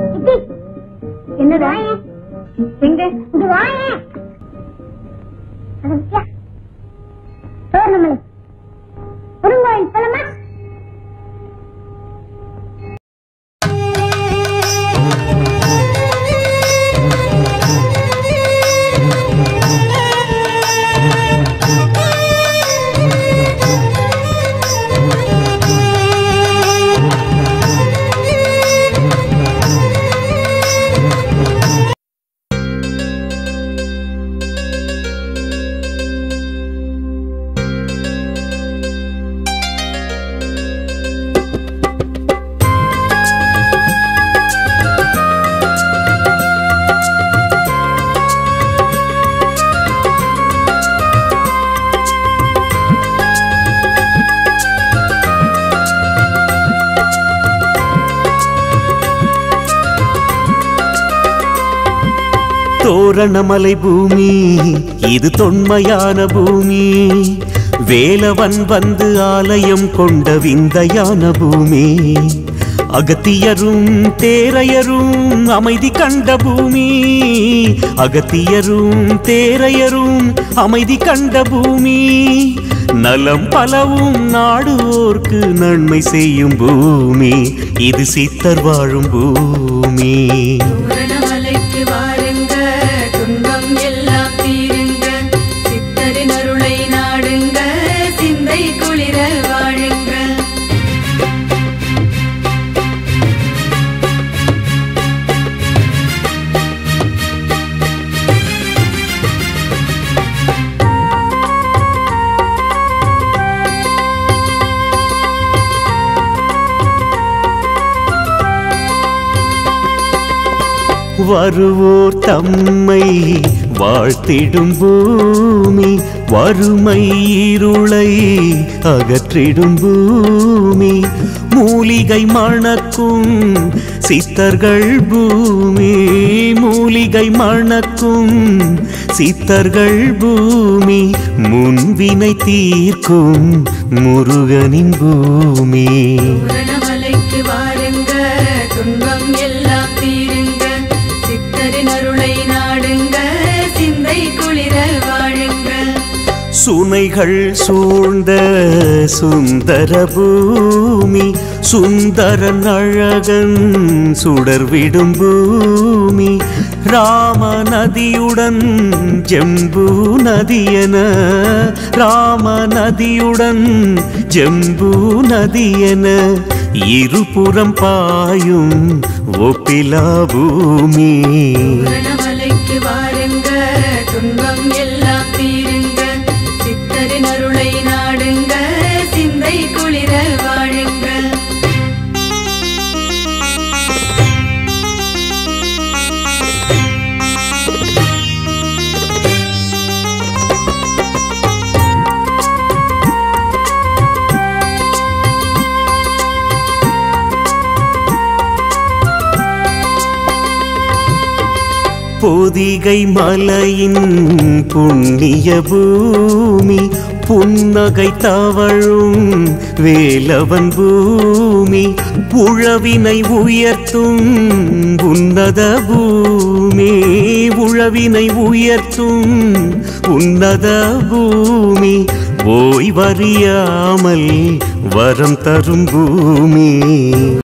என்னடா எங்க இது வாய நம்மளை பெருங்கோயில் போலமா தோரணமலை பூமி இது தொன்மையான பூமி வேலவன் வந்து ஆலயம் கொண்ட விந்தையான பூமி அகத்தியரும் தேரையரும் அமைதி கண்ட பூமி அகத்தியரும் தேரையரும் அமைதி கண்ட பூமி நலம் பலவும் நாடுவோர்க்கு நன்மை செய்யும் பூமி இது சித்தர் வாழும் பூமி பூரணமலைக்கு வாருங்க துன்பம் எல்லாம் தீருங்க சித்தரின் அருளை நாடுங்க சிந்தை குளிர வாழுங்க வருவோர் தம்மை வாழ்த்திடும் பூமி வறுமை இருளை அகற்றிடும் பூமி மூலிகை மணக்கும் சித்தர்கள் பூமி மூலிகை மணக்கும் சித்தர்கள் பூமி முன்வினை தீர்க்கும் முருகனின் பூமி பூரணமலைக்கு வாருங்க துன்பம் எல்லாம் தீருங்க சித்தரின் அருளை நாடுங்க சிந்தை குளிர வாழுங்க சுனைகள் சூழ்ந்த சுந்தர பூமி சுந்தரன் அழகன் சுடர்விடும் பூமி ராம நதியுடன் ஜம்பு நதியன ராம நதியுடன் ஜம்பு நதியன இருபுறம் பாயும் ஒப்பிலா பூமி பூரணமலைக்கு வாருங்க துன்பம் எல்லாம் தீருங்க சித்தரின் அருளை நாடுங்க சிந்தை குளிர வாழுங்க பொதிகை மலையின் புண்ணிய பூமி புன்னகை தவழும் வேலவன் பூமி உழவினை உயர்த்தும் உன்னத பூமி உழவினை உயர்த்தும் உன்னத பூமி ஓய்வறியாமல் வரம் தரும் பூமி